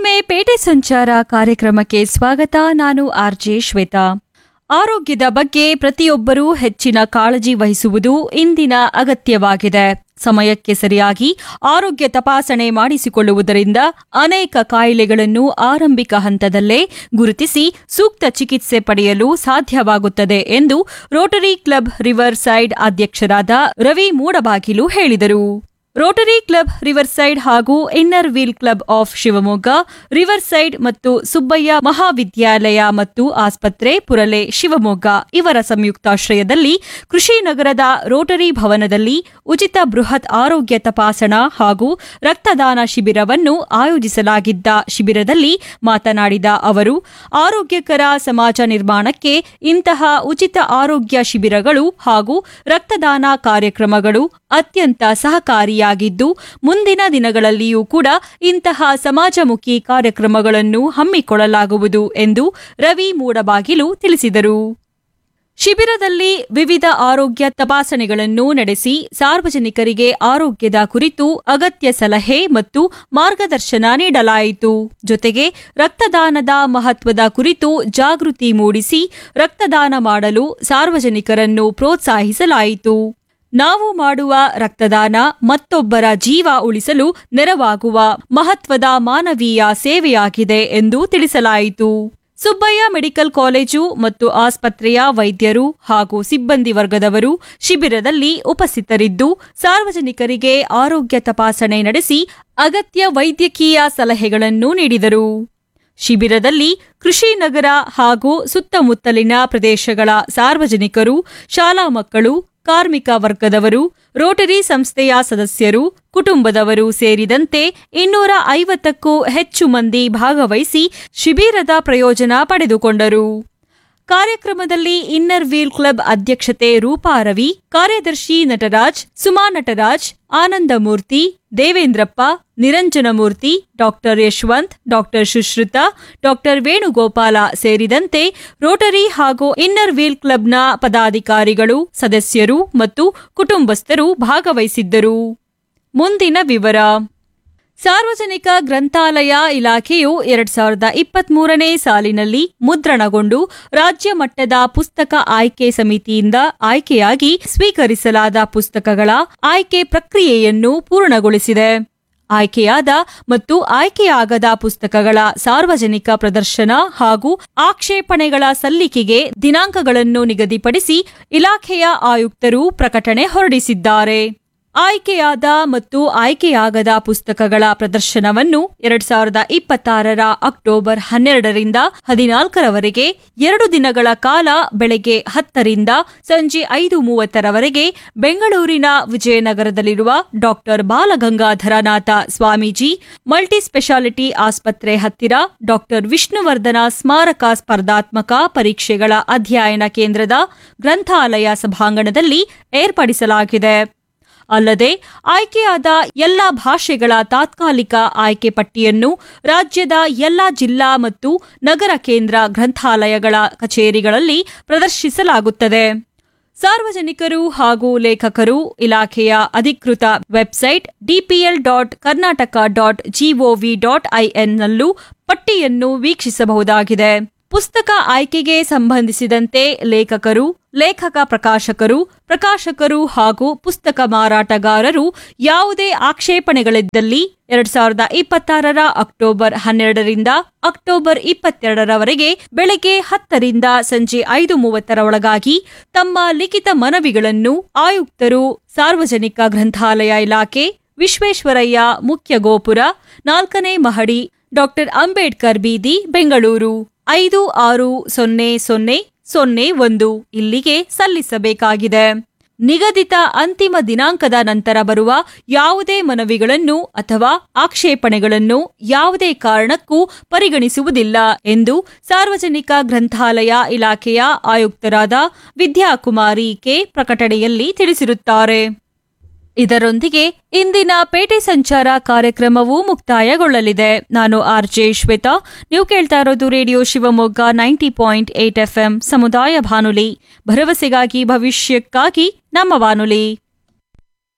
ಮತ್ತೊಮ್ಮೆ ಪೇಟೆ ಸಂಚಾರ ಕಾರ್ಯಕ್ರಮಕ್ಕೆ ಸ್ವಾಗತ ನಾನು ಆರ್ಜೆ ಶ್ವೇತಾ ಆರೋಗ್ಯದ ಬಗ್ಗೆ ಪ್ರತಿಯೊಬ್ಬರೂ ಹೆಚ್ಚಿನ ಕಾಳಜಿ ವಹಿಸುವುದು ಇಂದಿನ ಅಗತ್ಯವಾಗಿದೆ ಸಮಯಕ್ಕೆ ಸರಿಯಾಗಿ ಆರೋಗ್ಯ ತಪಾಸಣೆ ಮಾಡಿಸಿಕೊಳ್ಳುವುದರಿಂದ ಅನೇಕ ಕಾಯಿಲೆಗಳನ್ನು ಆರಂಭಿಕ ಹಂತದಲ್ಲೇ ಗುರುತಿಸಿ ಸೂಕ್ತ ಚಿಕಿತ್ಸೆ ಪಡೆಯಲು ಸಾಧ್ಯವಾಗುತ್ತದೆ ಎಂದು ರೋಟರಿ ಕ್ಲಬ್ ರಿವರ್ ಸೈಡ್ ಅಧ್ಯಕ್ಷರಾದ ರವಿ ಮೂಡಬಾಗಿಲು ಹೇಳಿದರು ರೋಟರಿ ಕ್ಲಬ್ ರಿವರ್ ಸೈಡ್ ಹಾಗೂ Inner Wheel Club of Shivamogga Riverside ಮತ್ತು ಸುಬ್ಬಯ್ಯ ಮಹಾವಿದ್ಯಾಲಯ ಮತ್ತು ಆಸ್ಪತ್ರೆ ಪುರಲೆ ಶಿವಮೊಗ್ಗ ಇವರ ಸಂಯುಕ್ತಾಶ್ರಯದಲ್ಲಿ ಕೃಷಿ ನಗರದ ರೋಟರಿ ಭವನದಲ್ಲಿ ಉಚಿತ ಬೃಹತ್ ಆರೋಗ್ಯ ತಪಾಸಣಾ ಹಾಗೂ ರಕ್ತದಾನ ಶಿಬಿರವನ್ನು ಆಯೋಜಿಸಲಾಗಿದ್ದ ಶಿಬಿರದಲ್ಲಿ ಮಾತನಾಡಿದ ಅವರು ಆರೋಗ್ಯಕರ ಸಮಾಜ ನಿರ್ಮಾಣಕ್ಕೆ ಇಂತಹ ಉಚಿತ ಆರೋಗ್ಯ ಶಿಬಿರಗಳು ಹಾಗೂ ರಕ್ತದಾನ ಕಾರ್ಯಕ್ರಮಗಳು ಅತ್ಯಂತ ಸಹಕಾರಿಯಾಗಿದ್ದು ಮುಂದಿನ ದಿನಗಳಲ್ಲಿಯೂ ಕೂಡ ಇಂತಹ ಸಮಾಜಮುಖಿ ಕಾರ್ಯಕ್ರಮಗಳನ್ನು ಹಮ್ಮಿಕೊಳ್ಳಲಾಗುವುದು ಎಂದು ರವಿ ಮೂಡಬಾಗಿಲು ತಿಳಿಸಿದರು ಶಿಬಿರದಲ್ಲಿ ವಿವಿಧ ಆರೋಗ್ಯ ತಪಾಸಣೆಗಳನ್ನು ನಡೆಸಿ ಸಾರ್ವಜನಿಕರಿಗೆ ಆರೋಗ್ಯದ ಕುರಿತು ಅಗತ್ಯ ಸಲಹೆ ಮತ್ತು ಮಾರ್ಗದರ್ಶನ ನೀಡಲಾಯಿತು ಜೊತೆಗೆ ರಕ್ತದಾನದ ಮಹತ್ವದ ಕುರಿತು ಜಾಗೃತಿ ಮೂಡಿಸಿ ರಕ್ತದಾನ ಮಾಡಲು ಸಾರ್ವಜನಿಕರನ್ನು ಪ್ರೋತ್ಸಾಹಿಸಲಾಯಿತು ನಾವು ಮಾಡುವ ರಕ್ತದಾನ ಮತ್ತೊಬ್ಬರ ಜೀವ ಉಳಿಸಲು ನೆರವಾಗುವ ಮಹತ್ವದ ಮಾನವೀಯ ಸೇವೆಯಾಗಿದೆ ಎಂದು ತಿಳಿಸಲಾಯಿತು ಸುಬ್ಬಯ್ಯ ಮೆಡಿಕಲ್ ಕಾಲೇಜು ಮತ್ತು ಆಸ್ಪತ್ರೆಯ ವೈದ್ಯರು ಹಾಗೂ ಸಿಬ್ಬಂದಿ ವರ್ಗದವರು ಶಿಬಿರದಲ್ಲಿ ಉಪಸ್ಥಿತರಿದ್ದು ಸಾರ್ವಜನಿಕರಿಗೆ ಆರೋಗ್ಯ ತಪಾಸಣೆ ನಡೆಸಿ ಅಗತ್ಯ ವೈದ್ಯಕೀಯ ಸಲಹೆಗಳನ್ನು ನೀಡಿದರು ಶಿಬಿರದಲ್ಲಿ ಕೃಷಿ ನಗರ ಹಾಗೂ ಸುತ್ತಮುತ್ತಲಿನ ಪ್ರದೇಶಗಳ ಸಾರ್ವಜನಿಕರು ಶಾಲಾ ಮಕ್ಕಳು ಕಾರ್ಮಿಕ ವರ್ಗದವರು ರೋಟರಿ ಸಂಸ್ಥೆಯ ಸದಸ್ಯರು ಕುಟುಂಬದವರು ಸೇರಿದಂತೆ ಇನ್ನೂರ ಐವತ್ತಕ್ಕೂ ಹೆಚ್ಚು ಮಂದಿ ಭಾಗವಹಿಸಿ ಶಿಬಿರದ ಪ್ರಯೋಜನ ಪಡೆದುಕೊಂಡರು ಕಾರ್ಯಕ್ರಮದಲ್ಲಿ ಇನ್ನರ್ ವೀಲ್ ಕ್ಲಬ್ ಅಧ್ಯಕ್ಷತೆ ರೂಪಾ ರವಿ ಕಾರ್ಯದರ್ಶಿ Nataraj Suma Nataraj Anandamurthy Devendrappa Niranjanamurthy doctor Yashwant doctor Sushruta doctor Venugopala ಸೇರಿದಂತೆ ರೋಟರಿ ಹಾಗೂ ಇನ್ನರ್ ವೀಲ್ ಕ್ಲಬ್ನ ಪದಾಧಿಕಾರಿಗಳು ಸದಸ್ಯರು ಮತ್ತು ಕುಟುಂಬಸ್ಥರು ಭಾಗವಹಿಸಿದ್ದರು ಮುಂದಿನ ವಿವರ ಸಾರ್ವಜನಿಕ ಗ್ರಂಥಾಲಯ ಇಲಾಖೆಯು ಎರಡ್ ಸಾವಿರದ ಇಪ್ಪತ್ಮೂರನೇ ಸಾಲಿನಲ್ಲಿ ಮುದ್ರಣಗೊಂಡು ರಾಜ್ಯ ಮಟ್ಟದ ಪುಸ್ತಕ ಆಯ್ಕೆ ಸಮಿತಿಯಿಂದ ಆಯ್ಕೆಯಾಗಿ ಸ್ವೀಕರಿಸಲಾದ ಪುಸ್ತಕಗಳ ಆಯ್ಕೆ ಪ್ರಕ್ರಿಯೆಯನ್ನು ಪೂರ್ಣಗೊಳಿಸಿದೆ ಆಯ್ಕೆಯಾದ ಮತ್ತು ಆಯ್ಕೆಯಾಗದ ಪುಸ್ತಕಗಳ ಸಾರ್ವಜನಿಕ ಪ್ರದರ್ಶನ ಹಾಗೂ ಆಕ್ಷೇಪಣೆಗಳ ಸಲ್ಲಿಕೆಗೆ ದಿನಾಂಕಗಳನ್ನು ನಿಗದಿಪಡಿಸಿ ಇಲಾಖೆಯ ಆಯುಕ್ತರು ಪ್ರಕಟಣೆ ಹೊರಡಿಸಿದ್ದಾರೆ ಆಯ್ಕೆಯಾದ ಮತ್ತು ಆಯ್ಕೆಯಾಗದ ಪುಸ್ತಕಗಳ ಪ್ರದರ್ಶನವನ್ನು ಎರಡ್ ಸಾವಿರದ ಇಪ್ಪತ್ತಾರರ ಅಕ್ಟೋಬರ್ ಹನ್ನೆರಡರಿಂದ ಹದಿನಾಲ್ಕರವರೆಗೆ ಎರಡು ದಿನಗಳ ಕಾಲ ಬೆಳಗ್ಗೆ ಹತ್ತರಿಂದ ಸಂಜೆ ಐದು ಮೂವತ್ತರವರೆಗೆ ಬೆಂಗಳೂರಿನ ವಿಜಯನಗರದಲ್ಲಿರುವ doctor Balagangadharanatha Swamiji multi speciality ಆಸ್ಪತ್ರೆ ಹತ್ತಿರ ಡಾಕ್ಟರ್ ವಿಷ್ಣುವರ್ಧನ ಸ್ಮಾರಕ ಸ್ಪರ್ಧಾತ್ಮಕ ಪರೀಕ್ಷೆಗಳ ಅಧ್ಯಯನ ಕೇಂದ್ರದ ಗ್ರಂಥಾಲಯ ಸಭಾಂಗಣದಲ್ಲಿ ಏರ್ಪಡಿಸಲಾಗಿದೆ ಅಲ್ಲದೆ ಆಯ್ಕೆಯಾದ ಎಲ್ಲ ಭಾಷೆಗಳ ತಾತ್ಕಾಲಿಕ ಆಯ್ಕೆ ಪಟ್ಟಿಯನ್ನು ರಾಜ್ಯದ ಎಲ್ಲ ಜಿಲ್ಲಾ ಮತ್ತು ನಗರ ಕೇಂದ್ರ ಗ್ರಂಥಾಲಯಗಳ ಕಚೇರಿಗಳಲ್ಲಿ ಪ್ರದರ್ಶಿಸಲಾಗುತ್ತದೆ ಸಾರ್ವಜನಿಕರು ಹಾಗೂ ಲೇಖಕರು ಇಲಾಖೆಯ ಅಧಿಕೃತ website DPL dot Karnataka dot GOV dot ಐಎನ್ನಲ್ಲೂ ಪಟ್ಟಿಯನ್ನು ವೀಕ್ಷಿಸಬಹುದಾಗಿದೆ ಪುಸ್ತಕ ಆಯ್ಕೆಗೆ ಸಂಬಂಧಿಸಿದಂತೆ ಲೇಖಕರು ಲೇಖಕ ಪ್ರಕಾಶಕರು ಪ್ರಕಾಶಕರು ಹಾಗೂ ಪುಸ್ತಕ ಮಾರಾಟಗಾರರು ಯಾವುದೇ ಆಕ್ಷೇಪಣೆಗಳಿದ್ದಲ್ಲಿ ಎರಡ್ ಸಾವಿರದ ಇಪ್ಪತ್ತಾರರ ಅಕ್ಟೋಬರ್ ಹನ್ನೆರಡರಿಂದ ಅಕ್ಟೋಬರ್ ಇಪ್ಪತ್ತೆರಡರವರೆಗೆ ಬೆಳಗ್ಗೆ ಹತ್ತರಿಂದ ಸಂಜೆ ಐದು ಮೂವತ್ತರ ಒಳಗಾಗಿ ತಮ್ಮ ಲಿಖಿತ ಮನವಿಗಳನ್ನು ಆಯುಕ್ತರು ಸಾರ್ವಜನಿಕ ಗ್ರಂಥಾಲಯ ಇಲಾಖೆ ವಿಶ್ವೇಶ್ವರಯ್ಯ ಮುಖ್ಯ ಗೋಪುರ ನಾಲ್ಕನೇ ಮಹಡಿ ಡಾಕ್ಟರ್ ಅಂಬೇಡ್ಕರ್ ಬೀದಿ ಬೆಂಗಳೂರು ಐದು ಆರು ಸೊನ್ನೆ ಸೊನ್ನೆ ಸೊನ್ನೆ ಒಂದು ಇಲ್ಲಿಗೆ ಸಲ್ಲಿಸಬೇಕಾಗಿದೆ ನಿಗದಿತ ಅಂತಿಮ ದಿನಾಂಕದ ನಂತರ ಬರುವ ಯಾವುದೇ ಮನವಿಗಳನ್ನು ಅಥವಾ ಆಕ್ಷೇಪಣೆಗಳನ್ನು ಯಾವುದೇ ಕಾರಣಕ್ಕೂ ಪರಿಗಣಿಸುವುದಿಲ್ಲ ಎಂದು ಸಾರ್ವಜನಿಕ ಗ್ರಂಥಾಲಯ ಇಲಾಖೆಯ ಆಯುಕ್ತರಾದ ವಿದ್ಯಾಕುಮಾರಿ ಕೆ ಪ್ರಕಟಣೆಯಲ್ಲಿ ತಿಳಿಸಿರುತ್ತಾರೆ ಇದರೊಂದಿಗೆ ಇಂದಿನ ಪೇಟೆ ಸಂಚಾರ ಕಾರ್ಯಕ್ರಮವು ಮುಕ್ತಾಯಗೊಳ್ಳಲಿದೆ ನಾನು ಆರ್ ಜೆ ಶ್ವೇತಾ ನೀವು ಕೇಳ್ತಾ ಇರೋದು radio Shivamogga ninety point eight FM ಸಮುದಾಯ ಬಾನುಲಿ ಭರವಸೆಗಾಗಿ ಭವಿಷ್ಯಕ್ಕಾಗಿ ನಮ್ಮ ಬಾನುಲಿ